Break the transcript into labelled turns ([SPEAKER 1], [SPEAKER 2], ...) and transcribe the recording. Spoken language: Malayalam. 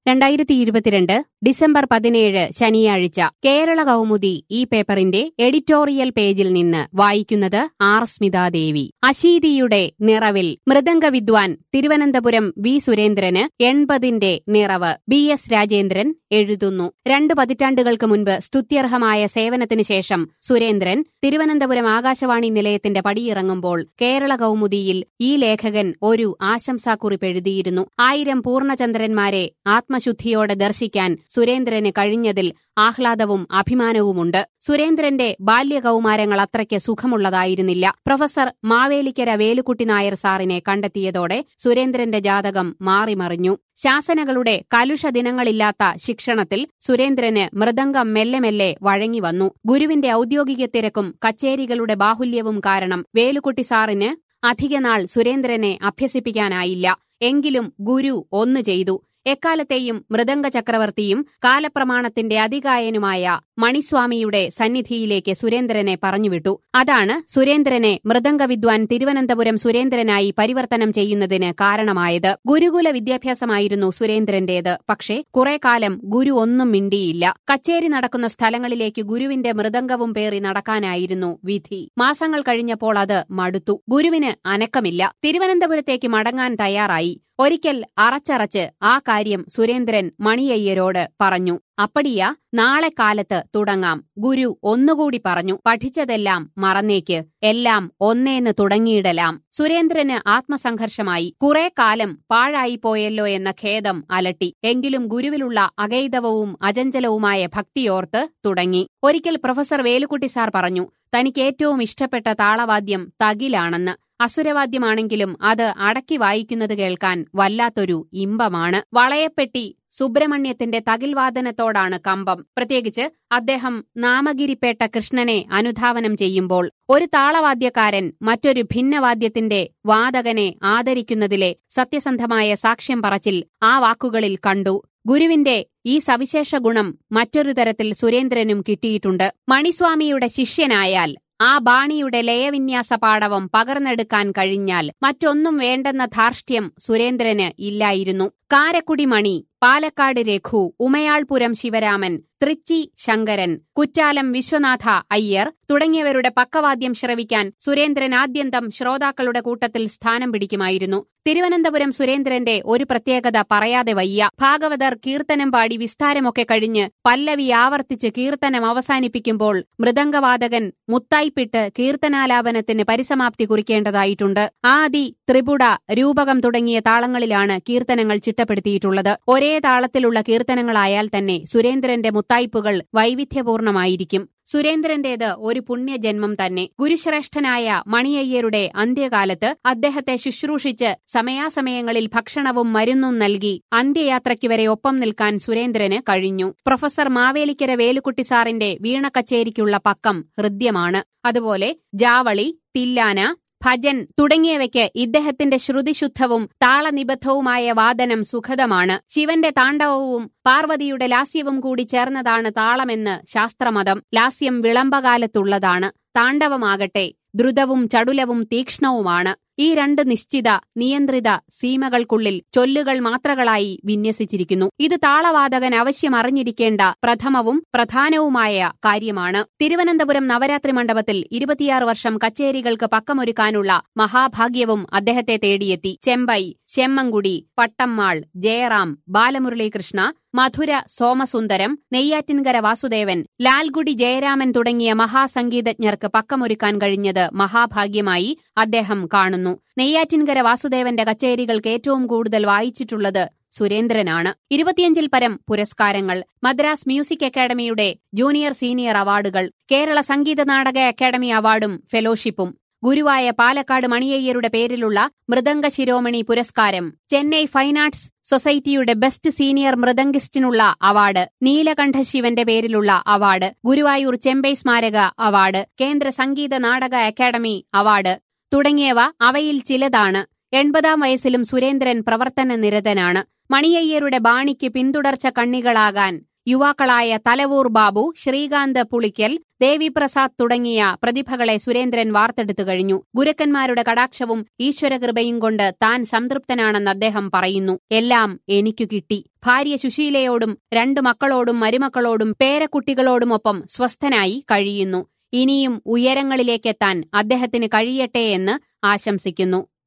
[SPEAKER 1] രണ്ടായിരത്തി ഇരുപത്തിരണ്ട് ഡിസംബർ പതിനേഴ് ശനിയാഴ്ച കേരള കൗമുദി ഈ പേപ്പറിന്റെ എഡിറ്റോറിയൽ പേജിൽ നിന്ന് വായിക്കുന്നത് ആർ സ്മിതാദേവി അശീതിയുടെ നിറവിൽ മൃദംഗ വിദ്വാൻ തിരുവനന്തപുരം വി സുരേന്ദ്രന് എൺപതിന്റെ നിറവ് ബി എസ് രാജേന്ദ്രൻ എഴുതുന്നു രണ്ടു പതിറ്റാണ്ടുകൾക്ക് മുൻപ് സ്തുത്യർഹമായ സേവനത്തിനു ശേഷം സുരേന്ദ്രൻ തിരുവനന്തപുരം ആകാശവാണി നിലയത്തിന്റെ പടിയിറങ്ങുമ്പോൾ കേരള കൗമുദിയിൽ ഈ ലേഖകൻ ഒരു ആശംസാക്കുറിപ്പ് എഴുതിയിരുന്നു ആയിരം പൂർണ്ണചന്ദ്രന്മാരെ ആത്മശുദ്ധിയോടെ ദർശിക്കാൻ സുരേന്ദ്രന് കഴിഞ്ഞതിൽ ആഹ്ലാദവും അഭിമാനവുമുണ്ട് സുരേന്ദ്രന്റെ ബാല്യകൗമാരങ്ങൾ അത്രയ്ക്ക് സുഖമുള്ളതായിരുന്നില്ല പ്രൊഫസർ മാവേലിക്കര വേലുക്കുട്ടി നായർ സാറിനെ കണ്ടെത്തിയതോടെ സുരേന്ദ്രന്റെ ജാതകം മാറിമറിഞ്ഞു ശാസനകളുടെ കലുഷ ദിനങ്ങളില്ലാത്ത ശിക്ഷണത്തിൽ സുരേന്ദ്രന് മൃദംഗം മെല്ലെ മെല്ലെ വഴങ്ങി വന്നു ഗുരുവിന്റെ ഔദ്യോഗിക തിരക്കും കച്ചേരികളുടെ ബാഹുല്യവും കാരണം വേലുക്കുട്ടി സാറിന് അധികനാൾ സുരേന്ദ്രനെ അഭ്യസിപ്പിക്കാനായില്ല എങ്കിലും ഗുരു ഒന്നു ചെയ്തു എക്കാലത്തെയും മൃദംഗ ചക്രവർത്തിയും കാലപ്രമാണത്തിന്റെ അധികായനുമായ മണിസ്വാമിയുടെ സന്നിധിയിലേക്ക് സുരേന്ദ്രനെ പറഞ്ഞുവിട്ടു അതാണ് സുരേന്ദ്രനെ മൃദംഗ വിദ്വാൻ തിരുവനന്തപുരം സുരേന്ദ്രനായി പരിവർത്തനം ചെയ്യുന്നതിന് കാരണമായത് ഗുരുകുല വിദ്യാഭ്യാസമായിരുന്നു സുരേന്ദ്രന്റേത് പക്ഷേ കുറെ കാലം ഗുരു ഒന്നും മിണ്ടിയില്ല കച്ചേരി നടക്കുന്ന സ്ഥലങ്ങളിലേക്ക് ഗുരുവിന്റെ മൃദംഗവും പേറി നടക്കാനായിരുന്നു വിധി മാസങ്ങൾ കഴിഞ്ഞപ്പോൾ അത് മടുത്തു ഗുരുവിന് അനക്കമില്ല തിരുവനന്തപുരത്തേക്ക് മടങ്ങാൻ തയ്യാറായി ഒരിക്കൽ അറച്ചറച്ച് ആ കാര്യം സുരേന്ദ്രൻ മണിയയ്യരോട് പറഞ്ഞു അപ്പടിയാ നാളെ കാലത്ത് തുടങ്ങാം ഗുരു ഒന്നുകൂടി പറഞ്ഞു പഠിച്ചതെല്ലാം മറന്നേക്ക് എല്ലാം ഒന്നേന്ന് തുടങ്ങിയിടലാം സുരേന്ദ്രന് ആത്മസംഘർഷമായി കുറെ കാലം പാഴായിപ്പോയല്ലോ എന്ന ഖേദം അലട്ടി എങ്കിലും ഗുരുവിലുള്ള അഗൈതവവും അചഞ്ചലവുമായ ഭക്തിയോർത്ത് തുടങ്ങി ഒരിക്കൽ പ്രൊഫസർ വേലുക്കുട്ടി സാർ പറഞ്ഞു തനിക്ക് ഏറ്റവും ഇഷ്ടപ്പെട്ട താളവാദ്യം തകിലാണെന്ന് അസുരവാദ്യമാണെങ്കിലും അത് അടക്കി വായിക്കുന്നത് കേൾക്കാൻ വല്ലാത്തൊരു ഇമ്പമാണ് വളയപ്പെട്ടി സുബ്രഹ്മണ്യത്തിന്റെ തകിൽവാദനത്തോടാണ് കമ്പം പ്രത്യേകിച്ച് അദ്ദേഹം നാമഗിരിപ്പേട്ട കൃഷ്ണനെ അനുധാവനം ചെയ്യുമ്പോൾ ഒരു താളവാദ്യക്കാരൻ മറ്റൊരു ഭിന്നവാദ്യത്തിന്റെ വാദകനെ ആദരിക്കുന്നതിലെ സത്യസന്ധമായ സാക്ഷ്യം പറച്ചിൽ ആ വാക്കുകളിൽ കണ്ടു ഗുരുവിന്റെ ഈ സവിശേഷ ഗുണം മറ്റൊരു തരത്തിൽ സുരേന്ദ്രനും കിട്ടിയിട്ടുണ്ട് മണിസ്വാമിയുടെ ശിഷ്യനായാൽ ആ ബാണിയുടെ ലയവിന്യാസ പാടവം പകർന്നെടുക്കാൻ കഴിഞ്ഞാൽ മറ്റൊന്നും വേണ്ടെന്ന ധാർഷ്ട്യം സുരേന്ദ്രന് ഇല്ലായിരുന്നു കാരക്കുടി മണി പാലക്കാട് രഘു ഉമയാൾപുരം ശിവരാമൻ തൃച്ചി ശങ്കരൻ കുറ്റാലം വിശ്വനാഥ അയ്യർ തുടങ്ങിയവരുടെ പക്കവാദ്യം ശ്രവിക്കാൻ സുരേന്ദ്രൻ ആദ്യന്തം ശ്രോതാക്കളുടെ കൂട്ടത്തിൽ സ്ഥാനം പിടിക്കുമായിരുന്നു തിരുവനന്തപുരം സുരേന്ദ്രന്റെ ഒരു പ്രത്യേകത പറയാതെ വയ്യ ഭാഗവതർ കീർത്തനം പാടി വിസ്താരമൊക്കെ കഴിഞ്ഞ് പല്ലവി ആവർത്തിച്ച് കീർത്തനം അവസാനിപ്പിക്കുമ്പോൾ മൃദംഗവാദകൻ മുത്തായിപ്പിട്ട് കീർത്തനാലാപനത്തിന് പരിസമാപ്തി കുറിക്കേണ്ടതായിട്ടുണ്ട് ആദി ത്രിപുട രൂപകം തുടങ്ങിയ താളങ്ങളിലാണ് കീർത്തനങ്ങൾ ചിട്ടപ്പെടുത്തിയിട്ടുള്ളത് ഒരേ താളത്തിലുള്ള കീർത്തനങ്ങളായാൽ തന്നെ സുരേന്ദ്രന്റെ മുത്തായ്പുകൾ വൈവിധ്യപൂർണമായിരിക്കും സുരേന്ദ്രന്റേത് ഒരു പുണ്യജന്മം തന്നെ ഗുരുശ്രേഷ്ഠനായ മണിയയ്യരുടെ അന്ത്യകാലത്ത് അദ്ദേഹത്തെ ശുശ്രൂഷിച്ച് സമയാസമയങ്ങളിൽ ഭക്ഷണവും മരുന്നും നൽകി അന്ത്യയാത്രയ്ക്ക് വരെ ഒപ്പം നിൽക്കാൻ സുരേന്ദ്രന് കഴിഞ്ഞു പ്രൊഫസർ മാവേലിക്കര വേലുക്കുട്ടി സാറിന്റെ വീണ കച്ചേരിക്കുള്ള പക്കം ഹൃദ്യമാണ് അതുപോലെ ജാവളി തില്ലാന ഭജൻ തുടങ്ങിയവയ്ക്ക് ഇദ്ദേഹത്തിന്റെ ശ്രുതിശുദ്ധവും താളനിബദ്ധവുമായ വാദനം സുഖതമാണ് ശിവന്റെ താണ്ഡവവും പാർവതിയുടെ ലാസ്യവും കൂടി ചേർന്നതാണ് താളമെന്ന് ശാസ്ത്രമതം ലാസ്യം വിളംബകാലത്തുള്ളതാണ് താണ്ഡവമാകട്ടെ ദ്രുതവും ചടുലവും തീക്ഷ്ണവുമാണ് ഈ രണ്ട് നിശ്ചിത നിയന്ത്രിത സീമകൾക്കുള്ളിൽ ചൊല്ലുകൾ മാത്രകളായി വിന്യസിച്ചിരിക്കുന്നു ഇത് താളവാദകൻ അവശ്യം അറിഞ്ഞിരിക്കേണ്ട പ്രഥമവും പ്രധാനവുമായ കാര്യമാണ് തിരുവനന്തപുരം നവരാത്രി മണ്ഡപത്തിൽ ഇരുപത്തിയാറ് വർഷം കച്ചേരികൾക്ക് പക്കമൊരുക്കാനുള്ള മഹാഭാഗ്യവും അദ്ദേഹത്തെ തേടിയെത്തി ചെമ്പൈ ചെമ്മങ്കുടി പട്ടമ്മാൾ ജയറാം ബാലമുരളീകൃഷ്ണ മധുര സോമസുന്ദരം നെയ്യാറ്റിൻകര വാസുദേവൻ ലാൽഗുഡി ജയരാമൻ തുടങ്ങിയ മഹാസംഗീതജ്ഞർക്ക് പക്കമൊരുക്കാൻ കഴിഞ്ഞത് മഹാഭാഗ്യമായി അദ്ദേഹം കാണുന്നു നെയ്യാറ്റിൻകര വാസുദേവന്റെ കച്ചേരികൾക്ക് ഏറ്റവും കൂടുതൽ വായിച്ചിട്ടുള്ളത് സുരേന്ദ്രനാണ് ഇരുപത്തിയഞ്ചിൽ പരം പുരസ്കാരങ്ങൾ Madras music academy junior senior അവാർഡുകൾ കേരള സംഗീത നാടക അക്കാദമി അവാർഡും ഫെലോഷിപ്പും ഗുരുവായ പാലക്കാട് മണിയയ്യരുടെ പേരിലുള്ള മൃദംഗ ശിരോമണി പുരസ്കാരം ചെന്നൈ ഫൈൻ ആർട്സ് സൊസൈറ്റിയുടെ ബെസ്റ്റ് സീനിയർ മൃദംഗിസ്റ്റിനുള്ള അവാർഡ് നീലകണ്ഠ ശിവന്റെ പേരിലുള്ള അവാർഡ് ഗുരുവായൂർ ചെമ്പൈ സ്മാരക അവാർഡ് കേന്ദ്ര സംഗീത നാടക അക്കാദമി അവാർഡ് തുടങ്ങിയവ അവയിൽ ചിലതാണ് എൺപതാം വയസ്സിലും സുരേന്ദ്രൻ പ്രവർത്തന നിരതനാണ് മണിയയ്യരുടെ ബാണിക്ക് പിന്തുടർച്ച കണ്ണികളാകാൻ യുവാക്കളായ തലവൂർ ബാബു ശ്രീകാന്ത് പുളിക്കൽ ദേവിപ്രസാദ് തുടങ്ങിയ പ്രതിഭകളെ സുരേന്ദ്രൻ വാർത്തെടുത്തു കഴിഞ്ഞു ഗുരുക്കന്മാരുടെ കടാക്ഷവും ഈശ്വരകൃപയും കൊണ്ട് താൻ സംതൃപ്തനാണെന്ന് അദ്ദേഹം പറയുന്നു എല്ലാം എനിക്കു കിട്ടി ഭാര്യ സുശീലയോടും രണ്ടു മക്കളോടും മരുമക്കളോടും പേരക്കുട്ടികളോടുമൊപ്പം സ്വസ്ഥനായി കഴിയുന്നു ഇനിയും ഉയരങ്ങളിലേക്കെത്താൻ അദ്ദേഹത്തിന് കഴിയട്ടെ എന്ന് ആശംസിക്കുന്നു